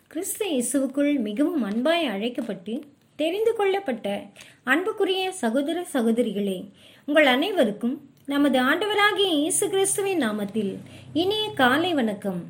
கிறிஸ்து இயேசுவுக்குள் மிகவும் அன்பாய் அழைக்கப்பட்டு தெரிந்து கொள்ளப்பட்ட அன்புக்குரிய சகோதர சகோதரிகளே உங்கள் அனைவருக்கும் நமது ஆண்டவராகிய இயேசு கிறிஸ்துவின் நாமத்தில் இனிய காலை வணக்கம்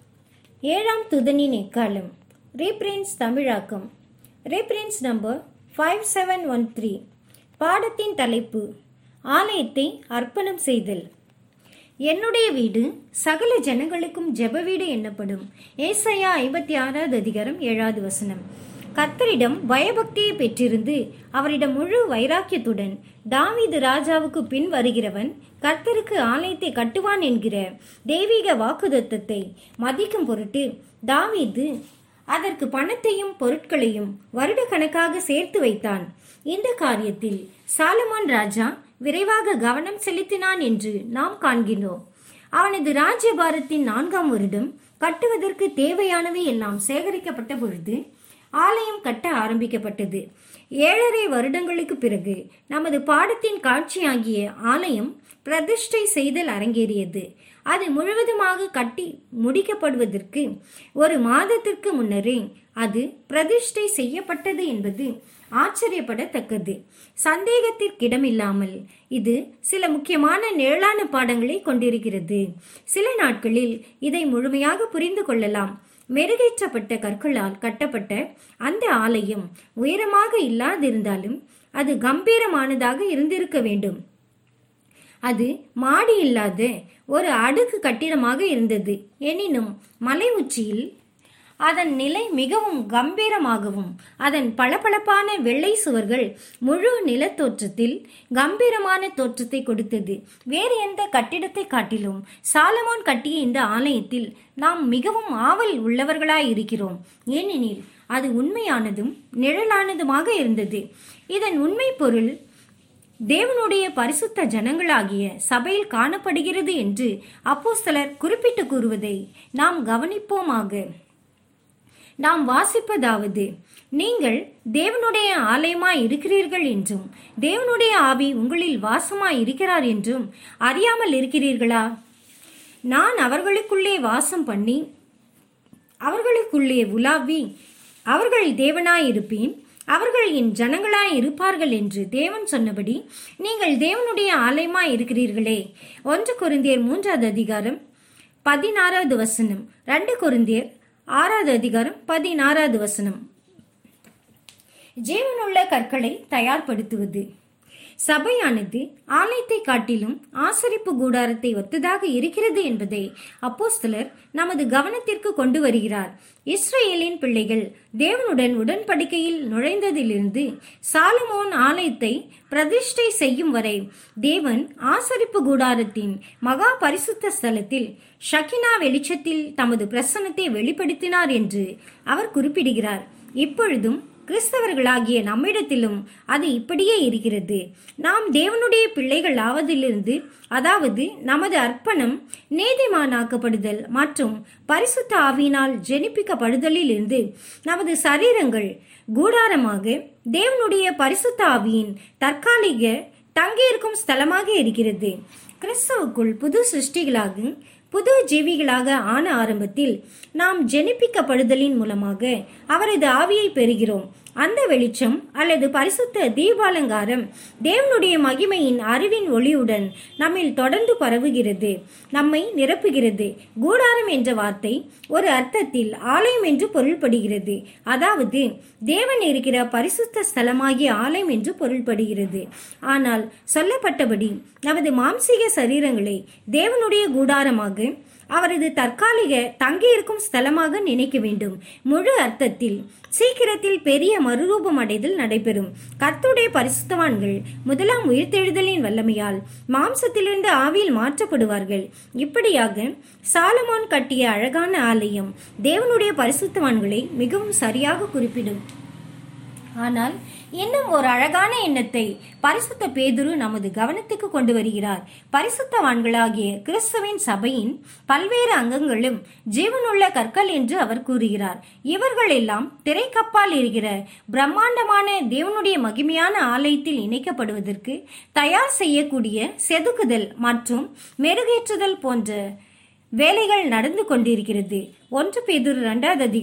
ஏழாம் துதனின் எக்காலம் ரீப்ரின்ஸ் தமிழாக்கம் ரீப்ரின்ஸ் number five seven one three பாடத்தின் தலைப்பு ஆலயத்தை அர்ப்பணம் செய்தல் என்னுடைய வீடு சகல ஜனங்களுக்கும் ஜெப வீடு என்னப்படும் ஏசாயா ஐம்பத்தி ஆறாவது அதிகாரம் ஏழாவது வசனம் கர்த்தரிடம் பயபக்தியை பெற்றிருந்து அவரிடம் முழு வைராக்கியத்துடன் தாவீது ராஜாவுக்கு பின் வருகிறவன் கர்த்தருக்கு ஆலயத்தை கட்டுவான் என்கிற தெய்வீக வாக்குதத்தத்தை மதிக்கும் பொருட்டு தாவீது அதற்கு பணத்தையும் பொருட்களையும் வருடக்கணக்காக சேர்த்து வைத்தான் இந்த காரியத்தில் சாலமோன் ராஜா விரைவாக கவனம் செலுத்தினான் என்று நாம் காண்கிறோம் அவனது ராஜ்யபாரத்தின் நான்காம் வருடம் கட்டுவதற்கு தேவையானவை எல்லாம் சேகரிக்கப்பட்ட பொழுது ஆலயம் கட்ட ஆரம்பிக்கப்பட்டது ஏழரை வருடங்களுக்கு பிறகு நமது பாடத்தின் காட்சியாகிய ஆலயம் பிரதிஷ்டை செய்தல் அரங்கேறியது அது முழுவதுமாக கட்டி முடிக்கப்படுவதற்கு ஒரு மாதத்திற்கு முன்னரே அது பிரதிஷ்டை செய்யப்பட்டது என்பது ஆச்சரியப்படத்தக்கது சந்தேகத்திற்கிடமில்லாமல் இது சில முக்கியமான நிழலான பாடங்களை கொண்டிருக்கிறது சில நாட்களில் இதை முழுமையாக புரிந்து கொள்ளலாம் மெருகேற்றப்பட்ட கற்களால் கட்டப்பட்ட அந்த ஆலயம் உயரமாக இல்லாதிருந்தாலும் அது கம்பீரமானதாக இருந்திருக்க வேண்டும் அது மாடி இல்லாத ஒரு அடுக்கு கட்டிடமாக இருந்தது எனினும் மலை உச்சியில் அதன் நிலை மிகவும் கம்பீரமாகவும் அதன் பளபளப்பான வெள்ளை சுவர்கள் முழு நிலத்தோற்றத்தில் கம்பீரமான தோற்றத்தை கொடுத்தது வேறு எந்த கட்டிடத்தை காட்டிலும் சாலமோன் கட்டிய இந்த ஆலயத்தில் நாம் மிகவும் ஆவல் உள்ளவர்களாய் இருக்கிறோம் ஏனெனில் அது உண்மையானதும் நிழலானதுமாக இருந்தது இதன் உண்மை பொருள் தேவனுடைய பரிசுத்த ஜனங்களாகிய சபையில் காணப்படுகிறது என்று அப்போஸ்தலர் குறிப்பிட்டு கூறுவதை நாம் கவனிப்போமாக நாம் வாசிப்பதாவது நீங்கள் தேவனுடைய ஆலயமாய் இருக்கிறீர்கள் என்றும் தேவனுடைய ஆவி உங்களில் வாசமாய் இருக்கிறார் என்றும் அறியாமல் இருக்கிறீர்களா நான் அவர்களுக்குள்ளே வாசம் பண்ணி அவர்களுக்குள்ளே உலாவி அவர்கள் தேவனாய் இருப்பேன் அவர்கள் என் ஜனங்களாய் இருப்பார்கள் என்று தேவன் சொன்னபடி நீங்கள் தேவனுடைய ஆலயமாய் இருக்கிறீர்களே ஒன்று குருந்தியர் மூன்றாவது அதிகாரம் பதினாறாவது வசனம் ரெண்டு குருந்தியர் ஆறாவது அதிகாரம் பதினாறாவது வசனம் ஜீவனுள்ள கற்களை தயார்படுத்துவது சபையானது ஆலயத்தை காட்டிலும் ஆசரிப்பு கூடாரத்தை ஒத்ததாக இருக்கிறது என்பதை அப்போஸ்தலர் நமது கவனத்திற்கு கொண்டு வருகிறார் இஸ்ரேலின் பிள்ளைகள் தேவனுடன் உடன்படிக்கையில் நுழைந்ததிலிருந்து சாலமோன் ஆலயத்தை பிரதிஷ்டை செய்யும் வரை தேவன் ஆசரிப்பு கூடாரத்தின் மகா பரிசுத்த ஸ்தலத்தில் ஷக்கினா வெளிச்சத்தில் தமது பிரசன்னத்தை வெளிப்படுத்தினார் என்று அவர் குறிப்பிடுகிறார் இப்பொழுதும் கிறிஸ்தவர்களாகிய நம்மிடத்திலும் அது இப்படியே இருக்கிறது நாம் தேவனுடைய பிள்ளைகள் ஆவதிலிருந்து அதாவது நமது அர்ப்பணம் நீதிமானாக்கப்படுதல் மற்றும் பரிசுத்த ஆவியினால் ஜெனிப்பிக்கப்படுதலில் இருந்து நமது சரீரங்கள் கூடாரமாக தேவனுடைய பரிசுத்த ஆவியின் தற்காலிக தங்கியிருக்கும் ஸ்தலமாக இருக்கிறது கிறிஸ்தவுக்குள் புது சிருஷ்டிகளாக புது ஜீவிகளாக ஆன ஆரம்பத்தில் நாம் ஜெனிப்பிக்கப்படுதலின் மூலமாக அவரது ஆவியை பெறுகிறோம் அந்த வெளிச்சம் அல்லது பரிசுத்த தீபாலங்காரம் தேவனுடைய மகிமையின் அறிவின் ஒளியுடன் நம்மில் தொடர்ந்து பரவுகிறது நம்மை நிரப்புகிறது கூடாரம் என்ற வார்த்தை ஒரு அர்த்தத்தில் ஆலயம் என்று பொருள்படுகிறது அதாவது தேவன் இருக்கிற பரிசுத்த ஸ்தலமாகிய ஆலயம் என்று பொருள்படுகிறது ஆனால் சொல்லப்பட்டபடி நமது மாம்சீக சரீரங்களை தேவனுடைய கூடாரமாக அவரது தற்காலிக தங்கியிருக்கும் ஸ்தலமாக நினைக்க வேண்டும் முழு அர்த்தத்தில் சீக்கிரத்தில் பெரிய மறுரூபம் அடைதல் நடைபெறும் கர்த்துடைய பரிசுத்தவான்கள் முதலாம் உயிர்த்தெழுதலின் வல்லமையால் மாம்சத்திலிருந்து ஆவியில் மாற்றப்படுவார்கள் இப்படியாக சாலமோன் கட்டிய அழகான ஆலயம் தேவனுடைய பரிசுத்தவான்களை மிகவும் சரியாக குறிப்பிடும் ஆனால் இன்னும் ஒரு அழகான எண்ணத்தை பரிசுத்த பேதுரு நமது கவனத்துக்கு கொண்டு வருகிறார் பரிசுத்தவான்களாகிய கிறிஸ்துவின் சபையின் பல்வேறு அங்கங்களும் ஜீவனுள்ள கற்கள் என்று அவர் கூறுகிறார் இவர்கள் எல்லாம் திரைக்கப்பால் இருக்கிற பிரம்மாண்டமான தேவனுடைய மகிமையான ஆலயத்தில் இணைக்கப்படுவதற்கு தயார் செய்யக்கூடிய செதுக்குதல் மற்றும் மெருகேற்றுதல் போன்ற வேலைகள் நடந்து கொண்டிருக்கிறது ஒன்று பேதுரு இரண்டாவது அதிகாரம்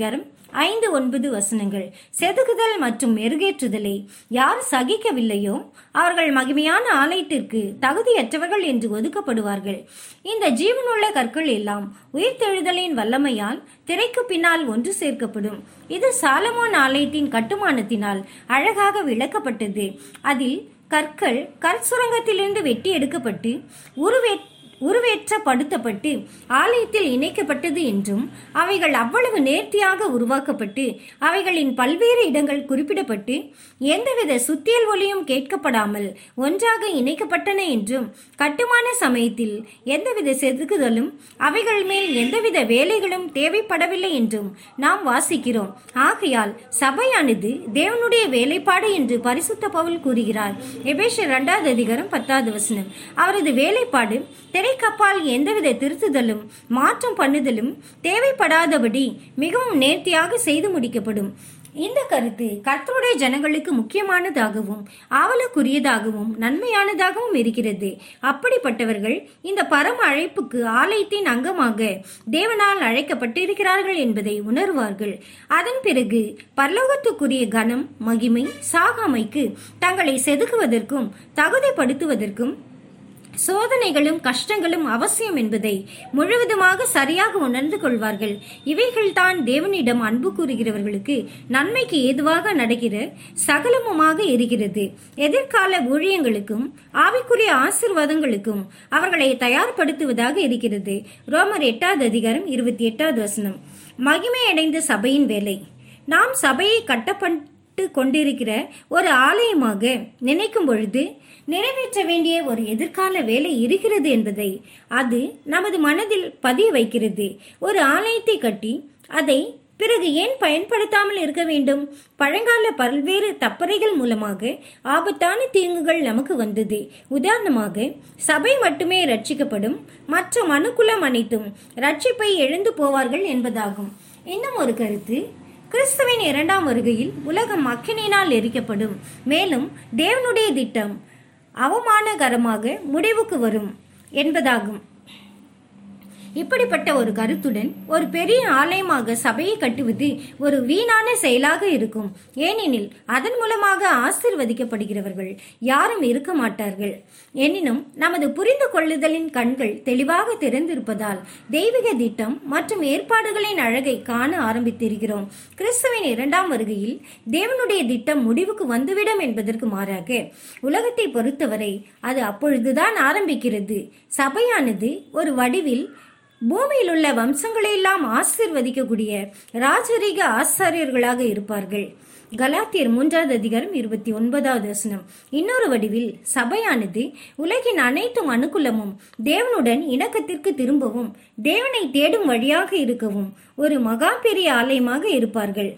ஐந்து ஒன்பது வசனங்கள் செதுக்குதல் மற்றும் மெருகேற்றுதலை யார் சகிக்கவில்லையோ அவர்கள் மகிமையான ஆலயத்திற்கு தகுதியற்றவர்கள் என்று ஒதுக்கப்படுவார்கள் இந்த ஜீவனுள்ள கற்கள் எல்லாம் உயிர்த்தெழுதலின் வல்லமையால் திரைக்கு பின்னால் ஒன்று சேர்க்கப்படும் இது சாலமோன் ஆலயத்தின் கட்டுமானத்தினால் அழகாக விளக்கப்பட்டது அதில் கற்கள் கற்சுரங்கத்திலிருந்து வெட்டி எடுக்கப்பட்டு உருவே உருவேற்றப்படுத்தப்பட்டு ஆலயத்தில் இணைக்கப்பட்டது என்றும் அவைகள் அவ்வளவு நேர்த்தியாக உருவாக்கப்பட்டு அவைகளின் பல்வேறு இடங்கள் குறிப்பிடப்பட்டு எந்தவித சுத்தியல் ஒலியும் கேட்கப்படாமல் ஒன்றாக இணைக்கப்பட்டன என்றும் கட்டுமான சமயத்தில் எந்தவித செதுக்குதலும் அவைகள் மேல் எந்தவித வேலைகளும் தேவைப்படவில்லை என்றும் நாம் வாசிக்கிறோம் ஆகையால் சபையானது தேவனுடைய வேலைப்பாடு என்று பரிசுத்த பவுல் கூறுகிறார் எபேஷர் இரண்டாவது அதிகாரம் பத்தாவது வசனம் அவரது வேலைப்பாடு திரைக்கப்பால் எந்தவித திருத்துதலும் மாற்றம் பண்ணுதலும் தேவைப்படாதபடி மிகவும் நேர்த்தியாக செய்து முடிக்கப்படும் இந்த கருத்து கர்த்தருடைய ஜனங்களுக்கு முக்கியமானதாகவும் ஆவலுக்குரியதாகவும் நன்மையானதாகவும் இருக்கிறது அப்படிப்பட்டவர்கள் இந்த பரம அழைப்புக்கு ஆலயத்தின் அங்கமாக தேவனால் அழைக்கப்பட்டிருக்கிறார்கள் என்பதை உணர்வார்கள் அதன் பிறகு பரலோகத்துக்குரிய கனம் மகிமை சாகாமைக்கு தங்களை செதுக்குவதற்கும் தகுதிப்படுத்துவதற்கும் சோதனைகளும் கஷ்டங்களும் அவசியம் என்பதை முழுவதுமாக சரியாக உணர்ந்து கொள்வார்கள் இவைகள்தான் தேவனிடம் அன்பு கூறுகிறவர்களுக்கு நன்மைக்கு ஏதுவாக நடக்கிற சகலமுமாக இருக்கிறது எதிர்கால ஊழியங்களுக்கும் ஆவிக்குரிய ஆசிர்வாதங்களுக்கும் அவர்களை தயார்படுத்துவதாக இருக்கிறது ரோமர் எட்டாவது அதிகாரம் இருபத்தி எட்டாவது வசனம் மகிமை அடைந்த சபையின் வேலை நாம் சபையை கட்டப்பட்டு கொண்டிருக்கிற ஒரு ஆலயமாக நினைக்கும் பொழுது நிறைவேற்ற வேண்டிய ஒரு எதிர்கால வேலை இருக்கிறது என்பதை அது நமது மனதில் பதிய வைக்கிறது ஒரு ஆலயத்தை கட்டி அதை பிறகு ஏன் பயன்படுத்தாமல் இருக்க வேண்டும் பழங்கால பல்வேறு தப்பறைகள் மூலமாக ஆபத்தான தீங்குகள் நமக்கு வந்தது உதாரணமாக சபை மட்டுமே ரட்சிக்கப்படும் மற்ற மனுக்குலம் அனைத்தும் ரட்சிப்பை எழுந்து போவார்கள் என்பதாகும் இன்னும் ஒரு கருத்து கிறிஸ்துவின் இரண்டாம் வருகையில் உலகம் அக்கினியினால் எரிக்கப்படும் மேலும் தேவனுடைய திட்டம் அவமானகரமாக முடிவுக்கு வரும் என்பதாகும் இப்படிப்பட்ட ஒரு கருத்துடன் ஒரு பெரிய ஆலயமாக சபையை கட்டுவது ஒரு வீணான செயலாக இருக்கும் ஏனெனில் அதன் மூலமாக ஆசிர்வதிக்கப்படுகிறவர்கள் யாரும் இருக்க மாட்டார்கள் எனினும் நமது புரிந்து கொள்ளுதலின் கண்கள் தெளிவாக திறந்திருப்பதால் தெய்வீக திட்டம் மற்றும் ஏற்பாடுகளின் அழகை காண ஆரம்பித்திருக்கிறோம் கிறிஸ்துவின் இரண்டாம் வருகையில் தேவனுடைய திட்டம் முடிவுக்கு வந்துவிடும் என்பதற்கு மாறாக உலகத்தை பொறுத்தவரை அது அப்பொழுதுதான் ஆரம்பிக்கிறது சபையானது ஒரு வடிவில் பூமியில் உள்ள வம்சங்களையெல்லாம் ஆசிர்வதிக்கக்கூடிய ராஜரீக ஆசாரியர்களாக இருப்பார்கள் கலாத்தியர் மூன்றாவது அதிகாரம் இருபத்தி ஒன்பதாவது வசனம் இன்னொரு வடிவில் சபையானது உலகின் அனைத்து அனுகூலமும் தேவனுடன் இணக்கத்திற்கு திரும்பவும் தேவனை தேடும் வழியாக இருக்கவும் ஒரு மகா பெரிய ஆலயமாக இருப்பார்கள்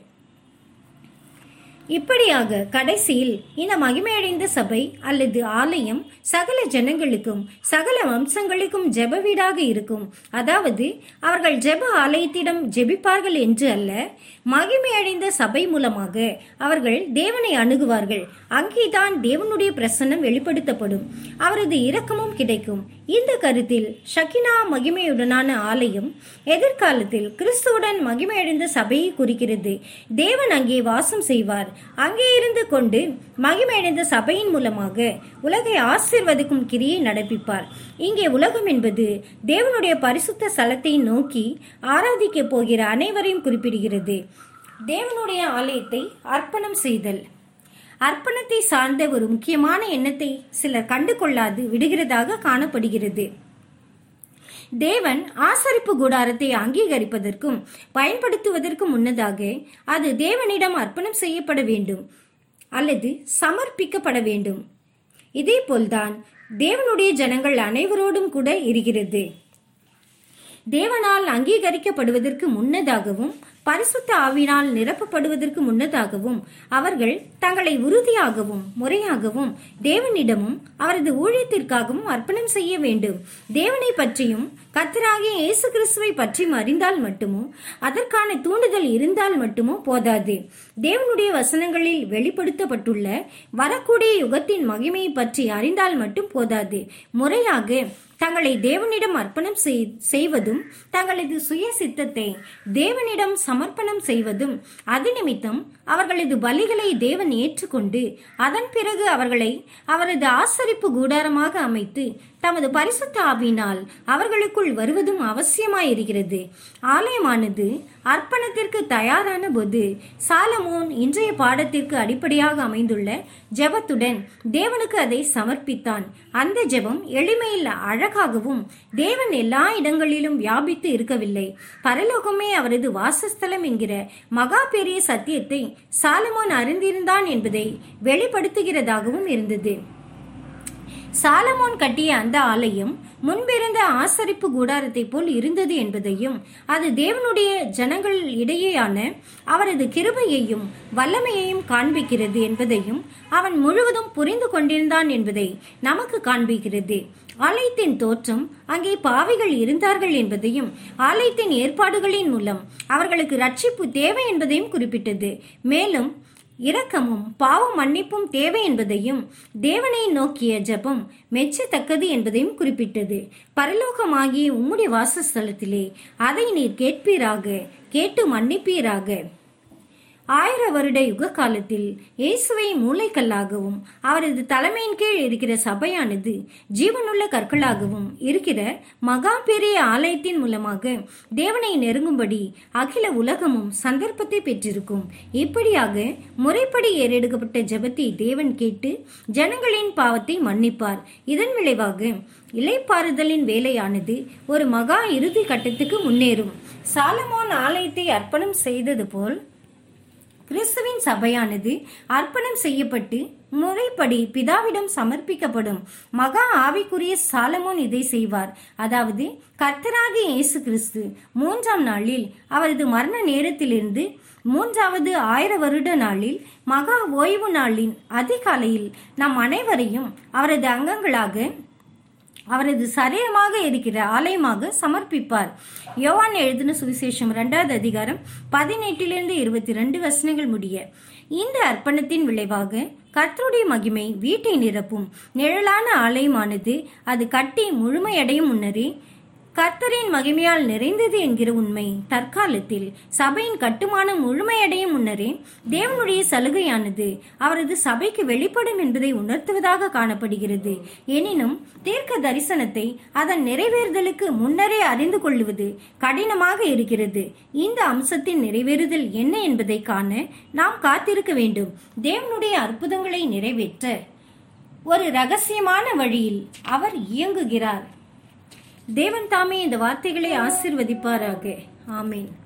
இப்படியாக கடைசியில் இந்த மகிமையடைந்த சபை அல்லது ஆலயம் சகல ஜனங்களுக்கும் சகல வம்சங்களுக்கும் ஜெப வீடாக இருக்கும் அதாவது அவர்கள் ஜெப ஆலயத்திடம் ஜெபிப்பார்கள் என்று அல்ல மகிமையடைந்த சபை மூலமாக அவர்கள் தேவனை அணுகுவார்கள் அங்கேதான் தேவனுடைய பிரசன்னம் வெளிப்படுத்தப்படும் அவரது இரக்கமும் கிடைக்கும் இந்த கருத்தில் ஷக்கினா மகிமையுடனான ஆலயம் எதிர்காலத்தில் கிறிஸ்துவுடன் மகிமையடைந்த சபையை குறிக்கிறது தேவன் அங்கே வாசம் செய்வார் அங்கே இருந்து கொண்டு மகிமையடைந்த சபையின் மூலமாக உலகை ஆசிர்வதிக்கும் கிரியை நடப்பிப்பார் இங்கே உலகம் என்பது தேவனுடைய பரிசுத்த ஸ்தலத்தை நோக்கி ஆராதிக்க போகிற அனைவரையும் குறிப்பிடுகிறது தேவனுடைய ஆலயத்தை அர்ப்பணம் செய்தல் அர்ப்பணத்தை சார்ந்த ஒரு முக்கியமான எண்ணத்தை சிலர் கண்டு கொள்ளாது விடுகிறதாக காணப்படுகிறது தேவன் ஆசரிப்பு கூடாரத்தை அங்கீகரிப்பதற்கும் பயன்படுத்துவதற்கும் முன்னதாக அது தேவனிடம் அர்ப்பணம் செய்யப்பட வேண்டும் அல்லது சமர்ப்பிக்கப்பட வேண்டும் இதே போல்தான் தேவனுடைய ஜனங்கள் அனைவரோடும் கூட இருக்கிறது தேவனால் அங்கீகரிக்கப்படுவதற்கு முன்னதாகவும் பரிசுத்த ஆவினால் நிரப்பப்படுவதற்கு முன்னதாகவும் அவர்கள் தங்களை உறுதியாகவும் முறையாகவும் தேவனிடமும் அவரது ஊழியத்திற்காகவும் அர்ப்பணம் செய்ய வேண்டும் தேவனை பற்றியும் கர்த்தராகிய இயேசு கிறிஸ்துவை பற்றியும் அறிந்தால் மட்டுமோ அதற்கான தூண்டுதல் இருந்தால் மட்டுமோ போதாது தேவனுடைய வசனங்களில் வெளிப்படுத்தப்பட்டுள்ள வரக்கூடிய யுகத்தின் மகிமையை பற்றி அறிந்தால் மட்டும் போதாது முறையாக தங்களை தேவனிடம் அர்ப்பணம் செய்- செய்வதும் தங்களது சுய சித்தத்தை தேவனிடம் சமர்ப்பணம் செய்வதும் அது நிமித்தம் அவர்களது பலிகளை தேவன் ஏற்றுக்கொண்டு அதன் பிறகு அவர்களை அவரது ஆசரிப்பு கூடாரமாக அமைத்து தமது பரிசுத்த ஆவியினால் அவர்களுக்குள் வருவதும் அவசியமாயிருக்கிறது ஆலயமானது அர்ப்பணத்திற்கு தயாரான போது சாலமோன் இன்றைய பாடத்திற்கு அடிப்படையாக அமைந்துள்ள ஜெபத்துடன் தேவனுக்கு அதை சமர்ப்பித்தான் அந்த ஜெபம் எளிமையில் அழகாகவும் தேவன் எல்லா இடங்களிலும் வியாபித்து இருக்கவில்லை பரலோகமே அவரது வாசஸ்தலம் என்கிற மகா பெரிய சத்தியத்தை சாலமோன் அறிந்திருந்தான் என்பதை வெளிப்படுத்துகிறதாகவும் இருந்தது சாலமோன் கட்டிய அந்த ஆலயம் முன்பிருந்த ஆசரிப்பு கூடாரத்தை போல் இருந்தது என்பதையும் அது தேவனுடைய ஜனங்கள் இடையேயான அவரது கிருபையையும் வல்லமையையும் காண்பிக்கிறது என்பதையும் அவன் முழுவதும் புரிந்து கொண்டிருந்தான் என்பதை நமக்கு காண்பிக்கிறது ஆலயத்தின் தோற்றம் அங்கே பாவிகள் இருந்தார்கள் என்பதையும் ஆலயத்தின் ஏற்பாடுகளின் மூலம் அவர்களுக்கு ரட்சிப்பு தேவை என்பதையும் குறிப்பிட்டது மேலும் இரக்கமும் பாவ மன்னிப்பும் தேவை என்பதையும் தேவனை நோக்கிய ஜெபம் மெச்சத்தக்கது என்பதையும் குறிப்பிட்டது பரலோகமாகிய உம்முடைய வாசஸ்தலத்திலே அதை நீர் கேட்பீராக கேட்டு மன்னிப்பீராக ஆயிர வருட யுக காலத்தில் இயேசுவை மூளைக்கல்லாகவும் அவரது தலைமையின் கீழ் இருக்கிற சபையானது ஜீவனுள்ள கற்களாகவும் இருக்கிற மகா பெரிய ஆலயத்தின் மூலமாக தேவனை நெருங்கும்படி அகில உலகமும் சந்தர்ப்பத்தை பெற்றிருக்கும் இப்படியாக முறைப்படி ஏறெடுக்கப்பட்ட ஜெபத்தை தேவன் கேட்டு ஜனங்களின் பாவத்தை மன்னிப்பார் இதன் விளைவாக இலைப்பாறுதலின் வேலையானது ஒரு மகா இறுதி கட்டத்துக்கு முன்னேறும் சாலமோன் ஆலயத்தை அர்ப்பணம் செய்தது போல் கிறிஸ்துவின் சபையானது அர்ப்பணம் செய்யப்பட்டு முறைப்படி பிதாவிடம் சமர்ப்பிக்கப்படும் மகா ஆவிக்குரிய சாலமோன் இதை செய்வார் அதாவது கர்த்தராகிய இயேசு கிறிஸ்து மூன்றாம் நாளில் அவரது மரண நேரத்திலிருந்து மூன்றாவது ஆயிர வருட நாளில் மகா ஓய்வு நாளின் அதிகாலையில் நம் அனைவரையும் அவரது அங்கங்களாக அவரது சரீரமாக இருக்கிற ஆலயமாக சமர்ப்பிப்பார் யோவான் எழுதின சுவிசேஷம் இரண்டாவது அதிகாரம் பதினெட்டிலிருந்து இருபத்தி ரெண்டு வசனங்கள் முடிய இந்த அர்ப்பணத்தின் விளைவாக கர்த்தருடைய மகிமை வீட்டை நிரப்பும் நிழலான ஆலயமானது அது கட்டி முழுமையடையும் முன்னரே கர்த்தரின் மகிமையால் நிறைந்தது என்கிற உண்மை தற்காலத்தில் சபையின் கட்டுமானம் முழுமையடையும் முன்னரே தேவனுடைய சலுகையானது அவரது சபைக்கு வெளிப்படும் என்பதை உணர்த்துவதாக காணப்படுகிறது எனினும் தீர்க்க தரிசனத்தை அதன் நிறைவேறுதலுக்கு முன்னரே அறிந்து கொள்வது கடினமாக இருக்கிறது இந்த அம்சத்தின் நிறைவேறுதல் என்ன என்பதை காண நாம் காத்திருக்க வேண்டும் தேவனுடைய அற்புதங்களை நிறைவேற்ற ஒரு ரகசியமான வழியில் அவர் இயங்குகிறார் தேவன் தாமே இந்த வார்த்தைகளை ஆசிர்வதிப்பாராக ஆமீன்